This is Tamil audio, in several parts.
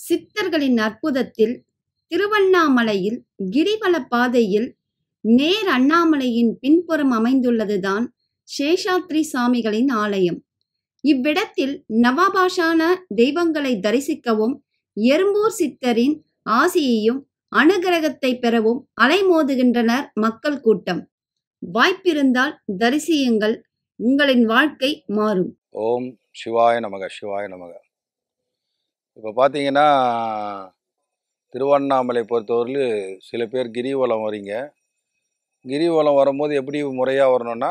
சித்தர்களின் அற்புதத்தில் திருவண்ணாமலையில் கிரிவல பாதையில் நேர் அண்ணாமலையின் பின்புறம் அமைந்துள்ளதுதான் சேஷாத்ரி சாமிகளின் ஆலயம் இவ்விடத்தில் நவாபாஷான தெய்வங்களை தரிசிக்கவும் எறும்பூர் சித்தரின் ஆசியையும் அனுகிரகத்தை பெறவும் அலைமோதுகின்றனர் மக்கள் கூட்டம் வாய்ப்பிருந்தால் தரிசியுங்கள் உங்களின் வாழ்க்கை மாறும் ஓம் சிவாய நமக சிவாய நமக இப்போ பார்த்தீங்கன்னா திருவண்ணாமலை பொறுத்தவரையில் சில பேர் கிரிவலம் வரீங்க கிரிவலம் வரும்போது எப்படி முறையாக வரணும்னா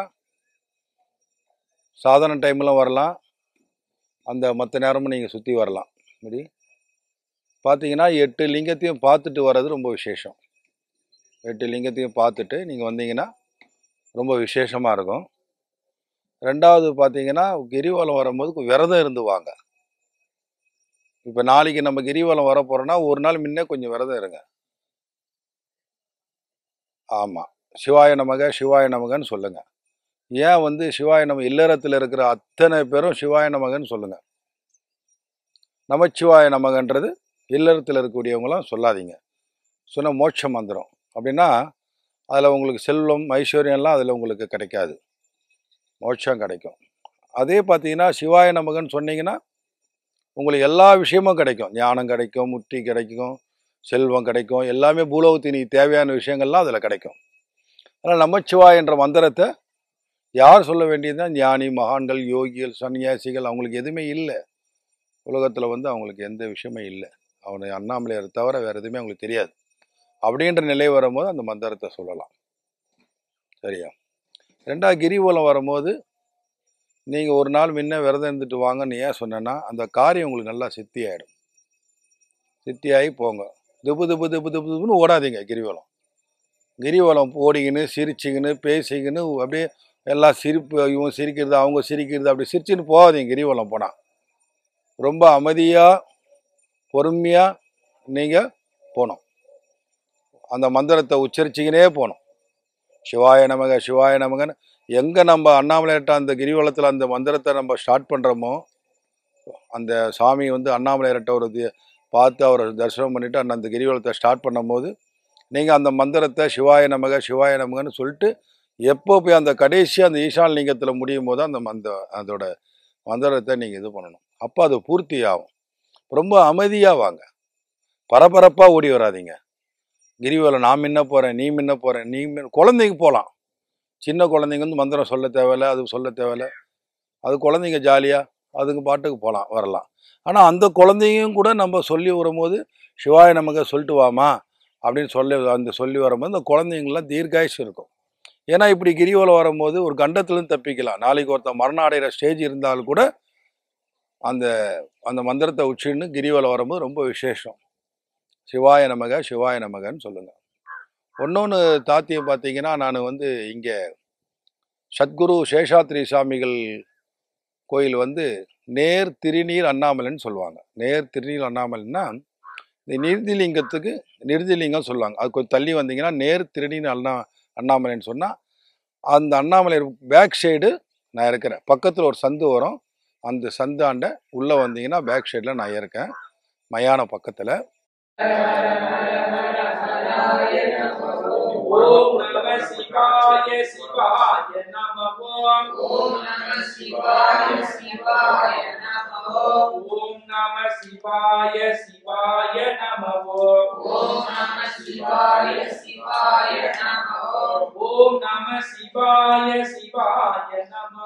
சாதாரண டைமில் வரலாம் அந்த மற்ற நேரமும் நீங்கள் சுற்றி வரலாம் இப்படி பார்த்தீங்கன்னா எட்டு லிங்கத்தையும் பார்த்துட்டு வர்றது ரொம்ப விசேஷம் எட்டு லிங்கத்தையும் பார்த்துட்டு நீங்கள் வந்தீங்கன்னா ரொம்ப விசேஷமாக இருக்கும் ரெண்டாவது பார்த்தீங்கன்னா கிரிவலம் வரும்போது விரதம் இருந்து வாங்க இப்போ நாளைக்கு நம்ம கிரிவலம் வர போகிறோன்னா ஒரு நாள் முன்னே கொஞ்சம் விரதம் இருங்க ஆமாம் சிவாய நமக சிவாய நமகன்னு சொல்லுங்கள் ஏன் வந்து சிவாய நம இல்லறத்தில் இருக்கிற அத்தனை பேரும் சிவாய நமகன்னு சொல்லுங்கள் நமச்சிவாய நமகன்றது இல்லறத்தில் இருக்கக்கூடியவங்களாம் சொல்லாதீங்க சொன்ன மோட்ச மந்திரம் அப்படின்னா அதில் உங்களுக்கு செல்வம் ஐஸ்வர்யம்லாம் அதில் உங்களுக்கு கிடைக்காது மோட்சம் கிடைக்கும் அதே பார்த்தீங்கன்னா சிவாய நமகன்னு சொன்னீங்கன்னா உங்களுக்கு எல்லா விஷயமும் கிடைக்கும் ஞானம் கிடைக்கும் முக்தி கிடைக்கும் செல்வம் கிடைக்கும் எல்லாமே பூலோகத்தினுக்கு தேவையான விஷயங்கள்லாம் அதில் கிடைக்கும் அதனால் நமச்சிவாய என்ற மந்திரத்தை யார் சொல்ல வேண்டியதுன்னா ஞானி மகான்கள் யோகிகள் சன்னியாசிகள் அவங்களுக்கு எதுவுமே இல்லை உலகத்தில் வந்து அவங்களுக்கு எந்த விஷயமே இல்லை அவனை அண்ணாமலையார் தவிர வேறு எதுவுமே அவங்களுக்கு தெரியாது அப்படின்ற நிலை வரும்போது அந்த மந்திரத்தை சொல்லலாம் சரியா ரெண்டாவது கிரிவலம் வரும்போது நீங்கள் ஒரு நாள் முன்ன விரதம் இருந்துட்டு வாங்கன்னு ஏன் சொன்னேன்னா அந்த காரியம் உங்களுக்கு நல்லா சித்தி ஆகிடும் சித்தியாகி போங்க திபு திபு திபு திபு திபுன்னு ஓடாதீங்க கிரிவலம் கிரிவலம் ஓடிக்கின்னு சிரிச்சிக்கின்னு பேசிக்கின்னு அப்படியே எல்லாம் சிரிப்பு இவங்க சிரிக்கிறது அவங்க சிரிக்கிறது அப்படி சிரிச்சுன்னு போகாதீங்க கிரிவலம் போனால் ரொம்ப அமைதியாக பொறுமையாக நீங்கள் போகணும் அந்த மந்திரத்தை உச்சரிச்சிக்கினே போகணும் சிவாய நமக சிவாய நமகன்னு எங்கே நம்ம அண்ணாமலையிட்ட அந்த கிரிவலத்தில் அந்த மந்திரத்தை நம்ம ஸ்டார்ட் பண்ணுறோமோ அந்த சாமி வந்து அண்ணாமலையர்கிட்ட ஒரு தி- பார்த்து அவரை தரிசனம் பண்ணிவிட்டு அந்த அந்த கிரிவலத்தை ஸ்டார்ட் பண்ணும்போது நீங்கள் அந்த மந்திரத்தை சிவாய நமக சிவாய நமகன்னு சொல்லிட்டு எப்போ போய் அந்த கடைசி அந்த ஈசான் லிங்கத்தில் முடியும் போது அந்த அந்த அதோட மந்திரத்தை நீங்கள் இது பண்ணணும் அப்போ அது பூர்த்தி ஆகும் ரொம்ப அமைதியாக வாங்க பரபரப்பாக ஓடி வராதீங்க கிரிவலம் நான் முன்ன போகிறேன் நீ முன்ன போகிறேன் நீ முன்ன குழந்தைங்க போகலாம் சின்ன குழந்தைங்க வந்து மந்திரம் சொல்ல தேவையில்ல அது சொல்ல தேவையில்ல அது குழந்தைங்க ஜாலியாக அதுக்கு பாட்டுக்கு போகலாம் வரலாம் ஆனால் அந்த குழந்தையும் கூட நம்ம சொல்லி வரும்போது சிவாய நமக்கு சொல்லிட்டு வாமா அப்படின்னு சொல்லி அந்த சொல்லி வரும்போது அந்த குழந்தைங்களாம் தீர்காயுசு இருக்கும் ஏன்னா இப்படி கிரிவலம் வரும்போது ஒரு கண்டத்துலேருந்து தப்பிக்கலாம் நாளைக்கு ஒருத்தன் மரணம் அடைகிற ஸ்டேஜ் இருந்தாலும் கூட அந்த அந்த மந்திரத்தை உச்சின்னு கிரிவலம் வரும்போது ரொம்ப விசேஷம் சிவாய நமக சிவாய நமகன்னு சொல்லுங்கள் இன்னொன்று தாத்தியம் பார்த்தீங்கன்னா நான் வந்து இங்கே சத்குரு சேஷாத்ரி சாமிகள் கோயில் வந்து நேர் திருநீர் அண்ணாமலைன்னு சொல்லுவாங்க நேர் திருநீர் அண்ணாமலைன்னா இந்த நிருதிலிங்கத்துக்கு நிருதிலிங்கம் சொல்லுவாங்க அது கொஞ்சம் தள்ளி வந்தீங்கன்னா நேர் திருநீர் அண்ணா அண்ணாமலைன்னு சொன்னால் அந்த அண்ணாமலை பேக் சைடு நான் இருக்கிறேன் பக்கத்தில் ஒரு சந்து வரும் அந்த சந்தாண்ட உள்ளே வந்தீங்கன்னா பேக் சைடில் நான் இருக்கேன் மயான பக்கத்தில் ஓம் நம சிவாய சிவாய நம ஓம் நம சிவாய சிவாய நமோ ஓம் நம சிவாய சிவாய நம ஓம் ஓம் நம சிவாய சிவாய நமோ ஓம் நம சிவாய சிவாய நம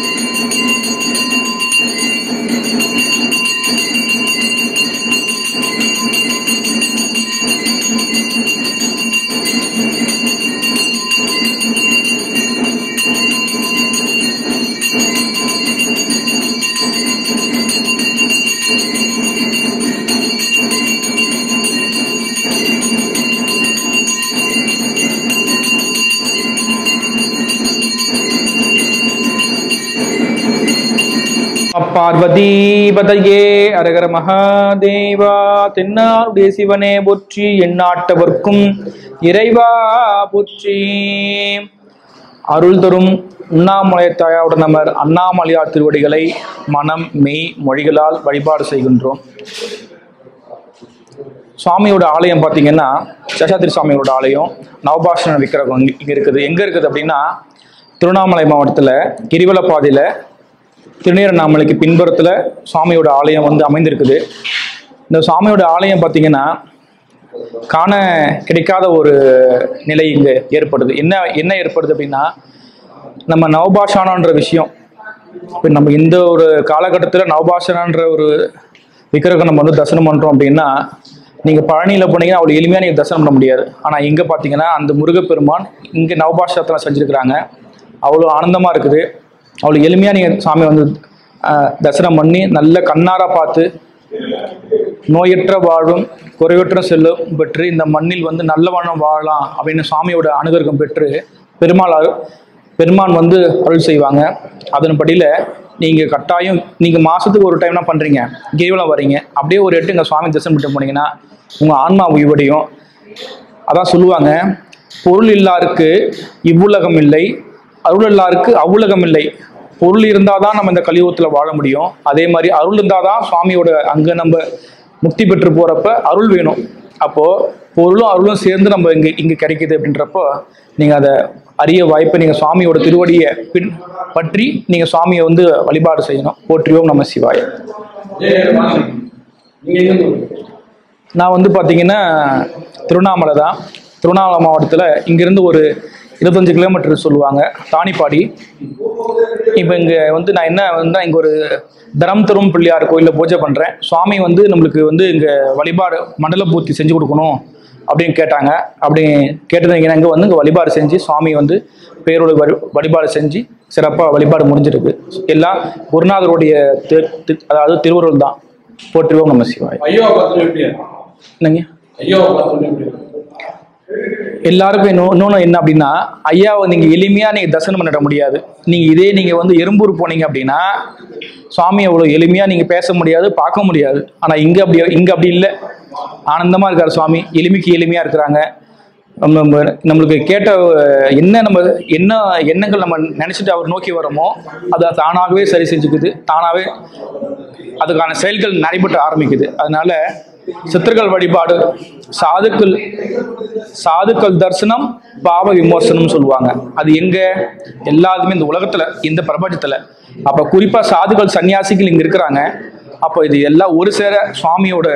பார்வதீபதையே அரகர மகாதேவா தென்னாருடைய சிவனே போற்றி எந்நாட்டவர்க்கும் இறைவா போற்றி அருள் தரும் உண்ணாமலை தாயாவுடன் நமர் அண்ணாமலையார் திருவடிகளை மனம் மெய் மொழிகளால் வழிபாடு செய்கின்றோம் சுவாமியோட ஆலயம் பார்த்தீங்கன்னா சேஷாத்திரி சுவாமியோட ஆலயம் நவபாஷண விக்கிரகம் இங்க- இங்க இருக்குது எங்க இருக்குது அப்படின்னா திருவண்ணாமலை மாவட்டத்தில் கிரிவலப்பாதையில் திருநீரண்ணாமலைக்கு பின்புறத்தில் சுவாமியோட ஆலயம் வந்து அமைந்திருக்குது இந்த சுவாமியோட ஆலயம் பார்த்தீங்கன்னா காண கிடைக்காத ஒரு நிலை இங்கே ஏற்படுது என்ன என்ன ஏற்படுது அப்படின்னா நம்ம நவபாஷானன்ற விஷயம் இப்போ நம்ம இந்த ஒரு காலகட்டத்தில் நவபாஷானன்ற ஒரு விக்கிரகம் நம்ம வந்து தரிசனம் பண்ணுறோம் அப்படின்னா நீங்கள் பழனியில் போனீங்கன்னா அவ்வளோ எளிமையாக நீங்கள் தரிசனம் பண்ண முடியாது ஆனால் இங்கே பார்த்தீங்கன்னா அந்த முருகப்பெருமான் இங்கே நவபாஷத்தில் செஞ்சுருக்கிறாங்க அவ்வளோ ஆனந்தமாக இருக்குது அவ்வளோ எளிமையாக நீங்கள் சாமி வந்து ஆஹ், தரிசனம் பண்ணி நல்ல கண்ணார பார்த்து நோயற்ற வாழும் குறைவற்ற செல்லும் பெற்று இந்த மண்ணில் வந்து நல்ல வண்ணம் வாழலாம் அப்படின்னு சுவாமியோட அனுகிரகம் பெற்று பெருமாள் அரு- பெருமான் வந்து அருள் செய்வாங்க அதன்படியில் நீங்கள் கட்டாயம் நீங்கள் மாதத்துக்கு ஒரு டைம் தான் பண்ணுறீங்க கிரிவலம் வரீங்க அப்படியே ஒரு எட்டு இங்கே சுவாமி தரிசனம் பண்ணிட்டு போனீங்கன்னா உங்கள் ஆன்மா உய்வடையும் அதான் சொல்லுவாங்க பொருள் இல்லாருக்கு இவ்வுலகம் இல்லை அருள் இல்லாருக்கு அவ்வுலகம் இல்லை பொருள் இருந்தால் தான் நம்ம இந்த கலியுகத்தில் வாழ முடியும் அதே மாதிரி அருள் இருந்தால் தான் சுவாமியோட அங்கே நம்ம முக்தி பெற்று போகிறப்ப அருள் வேணும் அப்போது பொருளும் அருளும் சேர்ந்து நம்ம இங்கே இங்கே கிடைக்குது அப்படின்றப்போ நீங்கள் அதை அரிய வாய்ப்பை நீங்கள் சுவாமியோட திருவடியை பின் பற்றி நீங்கள் சுவாமியை வந்து வழிபாடு செய்யணும் போற்றியோம் நம்ம சிவாய நீங்க எங்க இருந்து நான் வந்து பார்த்தீங்கன்னா திருவண்ணாமலை தான் திருவண்ணாமலை மாவட்டத்தில் இங்கேருந்து ஒரு இருபத்தஞ்சு கிலோமீட்டர் சொல்லுவாங்க தானிப்பாடி இப்போ இங்கே வந்து நான் என்ன வந்து இங்கே ஒரு தரம் தரும் பிள்ளையார் கோயிலில் பூஜை பண்ணுறேன் சுவாமி வந்து நம்மளுக்கு வந்து இங்கே வழிபாடு மண்டல பூர்த்தி செஞ்சு கொடுக்கணும் அப்படின்னு கேட்டாங்க அப்படி கேட்டது இங்கே இங்கே வந்து இங்கே வழிபாடு செஞ்சு சுவாமி வந்து பேரோட வழி வழிபாடு செஞ்சு சிறப்பாக வழிபாடு முடிஞ்சிருக்கு எல்லாம் குருநாதருடைய திரு திரு- அதாவது திருவருள் தான் போற்றுவோம் நம்ம சிவாய் ஐயோவை பார்த்து எப்படி என்னங்க ஐயோவை பார்த்து எப்படி எல்லாருக்கும் இன்னும் இன்னொன்று என்ன அப்படின்னா ஐயாவை நீங்கள் எளிமையாக நீங்கள் தரிசனம் பண்ணிட முடியாது நீங்கள் இதே நீங்கள் வந்து எறும்பூர் போனீங்க அப்படின்னா சுவாமி அவ்வளோ எளிமையாக நீங்கள் பேச முடியாது பார்க்க முடியாது ஆனால் இங்கே அப்படி இங்கே அப்படி இல்லை ஆனந்தமாக இருக்கார் சுவாமி எளிமைக்கு எளிமையாக இருக்கிறாங்க நம்ம நம்ம- நம்மளுக்கு கேட்ட அஹ், என்ன நம்ம என்ன எண்ணங்கள் நம்ம நினச்சிட்டு அவர் நோக்கி வரோமோ அதை தானாகவே சரி செஞ்சுக்குது தானாகவே அதுக்கான செயல்கள் நடைபெற்ற ஆரம்பிக்குது அதனால சித்தர்கள் வழிபாடு சாதுக்கள் சாதுக்கள் தரிசனம் பாவ விமோசனம் சொல்லுவாங்க அது எங்க எல்லாத்துமே இந்த உலகத்துல இந்த பிரபஞ்சத்துல அப்ப குறிப்பா சாதுக்கள் சன்னியாசிகள் இங்க இருக்கிறாங்க அப்போ இது எல்லாம் ஒரு சேர சுவாமியோட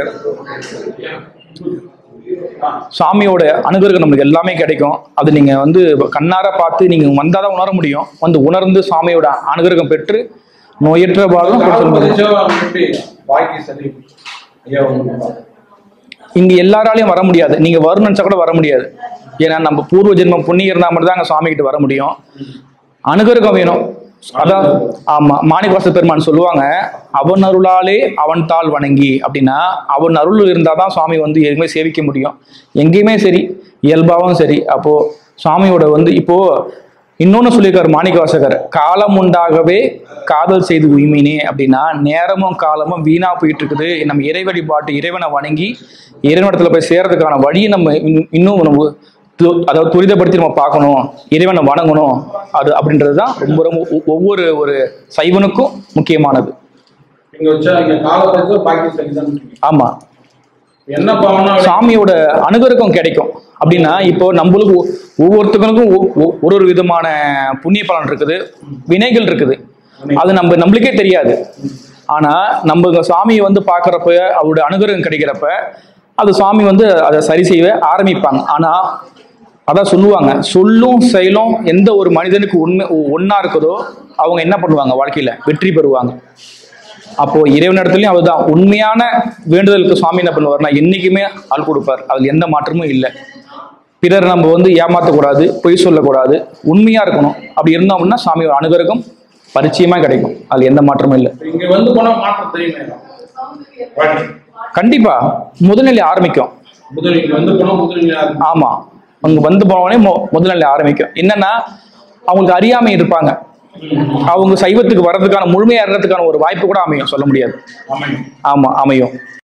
சாமியோட அனுகிரகம் நமக்கு எல்லாமே கிடைக்கும் அது நீங்க வந்து கண்ணார பார்த்து நீங்க வந்தாதான் உணர முடியும் வந்து உணர்ந்து சாமியோட அனுகிரகம் பெற்று நோயற்ற பாகம் எப்படி வாழ்க்கை சரி ஐயா வந்து இங்க எல்லாராலையும் வர முடியாது நீங்க வரணும்னு நினைச்சா கூட வர முடியாது ஏன்னா நம்ம பூர்வ ஜென்மம் புண்ணியம் இருந்தா மட்டும் தான் அங்க சுவாமி கிட்ட வர முடியும் அனுகிரகம் வேணும் அதான் ஆமா மாணிக்கவாச பெருமான் சொல்லுவாங்க அவன் அருளாலே அவன் தாள் வணங்கி அப்படின்னா அவன் அருள் இருந்தாதான் சுவாமி வந்து எதுவுமே சேவிக்க முடியும் எங்கேயுமே சரி இயல்பாவும் சரி அப்போ சுவாமியோட வந்து இப்போ இன்னொன்னு சொல்லியிருக்காரு மாணிக்கவாசகர் காலம் உண்டாகவே காதல் செய்து உய்மினே அப்படின்னா நேரமும் காலமும் வீணா போயிட்டு இருக்குது நம்ம இறை வழிபாட்டு இறைவனை வணங்கி இறைவனத்துல போய் சேர்றதுக்கான வழியை நம்ம இன்னும் இன்னும் நம்ம து- அதாவது துரிதப்படுத்தி நம்ம பார்க்கணும் இறைவனை வணங்கணும் அது அப்படின்றது தான் ரொம்ப ரொம்ப ஒ- ஒவ்வொரு ஒரு சைவனுக்கும் முக்கியமானது இங்க வச்சா இங்க காலத்துல பாக்கி சரி தான் ஆமா என்ன பாவனா சாமியோட அனுகிரகம் கிடைக்கும் அப்படின்னா இப்போ நம்மளுக்கு ஒ- ஒவ்வொருத்தங்களுக்கும் ஒ- ஒ- ஒரு ஒரு விதமான புண்ணிய பலன் இருக்குது வினைகள் இருக்குது அது நம்ம நம்மளுக்கே தெரியாது ஆனா நம்ம இங்க சாமியை வந்து பார்க்கறப்ப அவருடைய அனுகிரகம் கிடைக்கிறப்ப அது சாமி வந்து அதை சரி செய்ய ஆரம்பிப்பாங்க ஆனா அதான் சொல்லுவாங்க சொல்லும் செயலும் எந்த ஒரு மனிதனுக்கு உண்மை ஒன்னா இருக்குதோ அவங்க என்ன பண்ணுவாங்க வாழ்க்கையில வெற்றி பெறுவாங்க அப்போ இறைவனிடத்துலயும் அதுதான் உண்மையான வேண்டுதலுக்கு சுவாமி என்ன பண்ணுவார்னா என்னைக்குமே ஆள் கொடுப்பார் அதுல எந்த மாற்றமும் இல்லை பிறர் நம்ம வந்து ஏமாற்றக்கூடாது பொய் சொல்லக்கூடாது உண்மையா இருக்கணும் அப்படி இருந்தோம் அப்படின்னா சாமியோட அனுகிரகம் பரிச்சயமா கிடைக்கும் அதுல எந்த மாற்றமும் இல்லை இங்க வந்து போனா மாற்றம் தெரியுமே வாழ்க்கை. கண்டிப்பா முதல்நிலை ஆரம்பிக்கும் முதல் இங்க வந்து போனா முதல் யாரு ஆமா அங்க வந்து போனவொடனே மொ- முதல்நிலை ஆரம்பிக்கும் என்னன்னா அவங்களுக்கு அறியாமை இருப்பாங்க அவங்க சைவத்துக்கு வர்றதுக்கான முழுமையா இருக்கிறதுக்கான ஒரு வாய்ப்பு கூட அமையும் சொல்ல முடியாது அமையும் ஆமா அமையும்